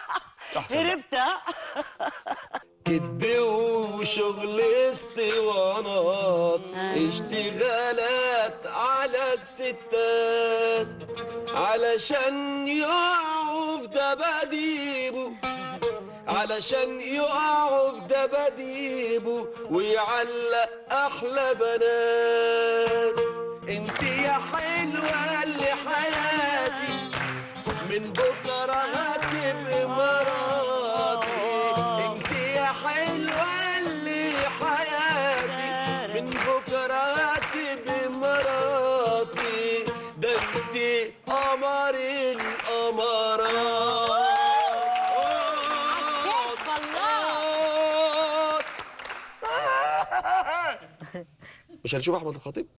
احسن بقى. هربت ها كدب وشغل اسطوانات اشتغالات على الستات علشان يقعوا في دباديبه علشان يقعوا في دباديبه ويعلق احلى بنات انت يا حلوه اللي حياتي من بكره هتبقى مراتي انت يا حلوه اللي حياتي من بكره هتبقى مراتي ده انت قمر القمرات مش هنشوف احمد الخطيب